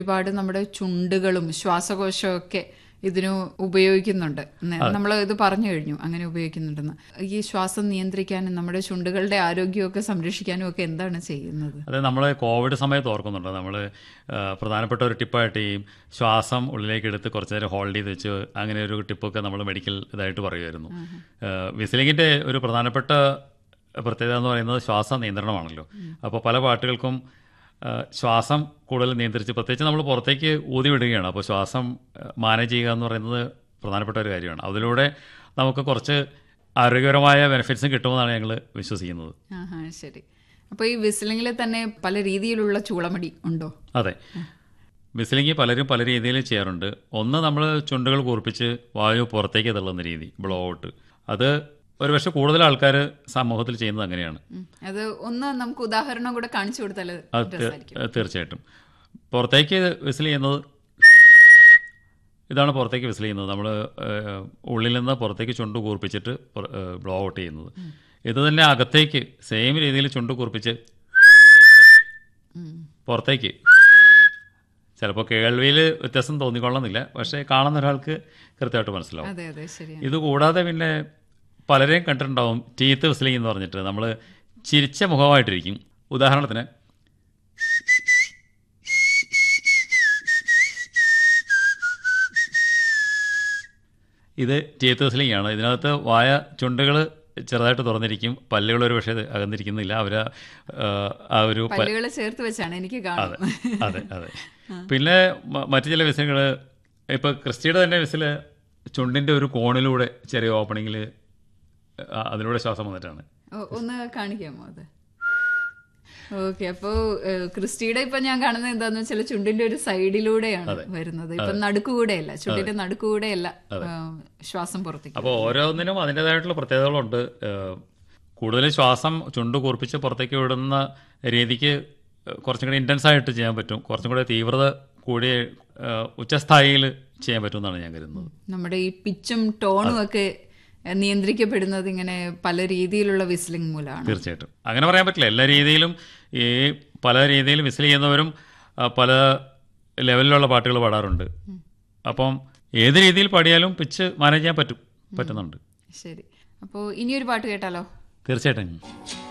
ഒരുപാട് നമ്മുടെ ചുണ്ടുകളും ശ്വാസകോശവും ഒക്കെ ഇതിന് ഉപയോഗിക്കുന്നുണ്ട് നമ്മൾ ഇത് പറഞ്ഞു കഴിഞ്ഞു അങ്ങനെ ഉപയോഗിക്കുന്നുണ്ടെന്ന് ഈ ശ്വാസം നിയന്ത്രിക്കാനും നമ്മുടെ ചുണ്ടുകളുടെ ആരോഗ്യമൊക്കെ സംരക്ഷിക്കാനും ഒക്കെ എന്താണ് ചെയ്യുന്നത് അത് നമ്മൾ കോവിഡ് സമയത്ത് ഓർക്കുന്നുണ്ട് നമ്മൾ പ്രധാനപ്പെട്ട ഒരു ടിപ്പായിട്ട് ഈ ശ്വാസം ഉള്ളിലേക്ക് എടുത്ത് കുറച്ച് നേരം ഹോൾഡ് ചെയ്ത് വെച്ച് അങ്ങനെ ഒരു ടിപ്പൊക്കെ നമ്മൾ മെഡിക്കൽ ഇതായിട്ട് പറയുമായിരുന്നു വിസിലിങ്ങിൻ്റെ ഒരു പ്രധാനപ്പെട്ട പ്രത്യേകത എന്ന് പറയുന്നത് ശ്വാസ നിയന്ത്രണമാണല്ലോ അപ്പോൾ പല പാട്ടുകൾക്കും ആ, ശ്വാസം കൂടുതൽ നിയന്ത്രിച്ച് പ്രത്യേകിച്ച് നമ്മൾ പുറത്തേക്ക് ഊതി വിടുകയാണ് അപ്പോൾ ശ്വാസം മാനേജ് ചെയ്യുക എന്ന് പറയുന്നത് പ്രധാനപ്പെട്ട ഒരു കാര്യമാണ് അതിലൂടെ നമുക്ക് കുറച്ച് ആരോഗ്യപരമായ ബെനിഫിറ്റ്സും കിട്ടുമെന്നാണ് ഞങ്ങൾ വിശ്വസിക്കുന്നത് ആഹാ ശരി അപ്പോൾ ഈ വിസിലിങ്ങിൽ തന്നെ പല രീതിയിലുള്ള ചൂളമടി ഉണ്ടോ അതെ വിസിലിംഗ് പലരും പല രീതിയിൽ ചെയ്യാറുണ്ട് ഒന്ന് നമ്മൾ ചുണ്ടുകൾ കൂർപ്പിച്ച് വായു പുറത്തേക്ക് തള്ളുന്ന രീതി ബ്ലോ ഔട്ട് അത് ഒരുപക്ഷെ കൂടുതൽ ആൾക്കാർ സമൂഹത്തിൽ ചെയ്യുന്നത് അങ്ങനെയാണ് ഉം. അത് ഒന്ന് നമുക്ക് ഉദാഹരണം കൂടെ കാണിച്ചു കൊടുത്താൽ അത് തീ- രസമായിരിക്കും തീർച്ചയായിട്ടും പുറത്തേക്ക് വിസിൽ ചെയ്യുന്നത് ഇതാണ് പുറത്തേക്ക് വിസിൽ ചെയ്യുന്നത് നമ്മൾ ഉള്ളിൽ നിന്ന് പുറത്തേക്ക് ചുണ്ട് കൂർപ്പിച്ചിട്ട് ബ്ലോ ഔട്ട് ചെയ്യുന്നത് ഇത് തന്നെ അകത്തേക്ക് സെയിം രീതിയിൽ ചുണ്ട് കൂർപ്പിച്ച് ഉം. പുറത്തേക്ക് ചിലപ്പോൾ കേൾവിയിൽ വ്യത്യാസം തോന്നിക്കൊള്ളുന്നില്ല പക്ഷേ കാണുന്ന ഒരാൾക്ക് കൃത്യമായിട്ട് മനസ്സിലാവും അതെ അതെ ശരിയാണ് ഇത് കൂടാതെ പിന്നെ പലരെയും കണ്ടിട്ടുണ്ടാവും ടീത്ത് വിസിലിംഗ് എന്ന് പറഞ്ഞിട്ട് നമ്മൾ ചിരിച്ച മുഖമായിട്ടിരിക്കും ഉദാഹരണത്തിന് ഇത് ടീത്ത് വിസിലിംഗ് ആണ് ഇതിനകത്ത് വായ ചുണ്ടുകൾ ചെറുതായിട്ട് തുറന്നിരിക്കും പല്ലുകൾ ഒരു പക്ഷേ അകന്നിരിക്കുന്നില്ല അവർ ആ ഒരു പ- പല്ലുകൾ ചേർത്ത് വെച്ചാണ് എനിക്ക് അതെ കാണുന്നത് അതെ അതെ പിന്നെ മ- മറ്റു ചില വിസിലുകൾ ഇപ്പോൾ ക്രിസ്റ്റിയുടെ തന്നെ വിസിൽ ചുണ്ടിൻ്റെ ഒരു കോണിലൂടെ ചെറിയ ഓപ്പണിങ്ങിൽ അതിലൂടെ ശ്വാസം വന്നിട്ടാണ് ഓ, ഒന്ന് കാണിക്കാമോ അത് ഓക്കെ അപ്പോ ഏഹ്, ക്രിസ്റ്റിയുടെ ഇപ്പൊ ഞാൻ കാണുന്നത് എന്താന്ന് വെച്ചാൽ ചുണ്ടിന്റെ ഒരു സൈഡിലൂടെയാണ് വരുന്നത് ഇപ്പൊ നടുക്കുകൂടെയല്ല ചുണ്ടിന്റെ നടുക്കുകൂടെയല്ല ഏഹ്, ശ്വാസം പുറത്തേക്ക് അപ്പോൾ ഓരോന്നിനും അതിൻ്റെതായിട്ടുള്ള പ്രത്യേകതകളുണ്ട് ഏഹ് കൂടുതൽ ശ്വാസം ചുണ്ട് കൂർപ്പിച്ച് പുറത്തേക്ക് വിടുന്ന രീതിക്ക് കുറച്ചും കൂടി ഇൻറ്റൻസ് ആയിട്ട് ചെയ്യാൻ പറ്റും കുറച്ചും കൂടി തീവ്രത കൂടിയ ഏഹ് ഉച്ചസ്ഥായിയിൽ ചെയ്യാൻ പറ്റുമെന്നാണ് ഞാൻ കരുതുന്നത് നമ്മുടെ ഈ പിച്ചും ടോണും ഒക്കെ ഏഹ്, നിയന്ത്രിക്കപ്പെടുന്നത് ഇങ്ങനെ പല രീതിയിലുള്ള വിസ്ലിംഗ് മൂലമാണ് തീർച്ചയായിട്ടും അങ്ങനെ പറയാൻ പറ്റില്ല എല്ലാ രീതിയിലും ഈ പല രീതിയിൽ വിസിൽ ചെയ്യുന്നവരും ആ, പല ലെവലിലുള്ള പാട്ടുകൾ പാടാറുണ്ട് അപ്പം ഏത് രീതിയിൽ പാടിയാലും പിച്ച് മാനേജ് ചെയ്യാൻ പറ്റും പറ്റുന്നുണ്ട് ശരി അപ്പോൾ ഇനിയൊരു പാട്ട് കേട്ടാലോ തീർച്ചയായിട്ടും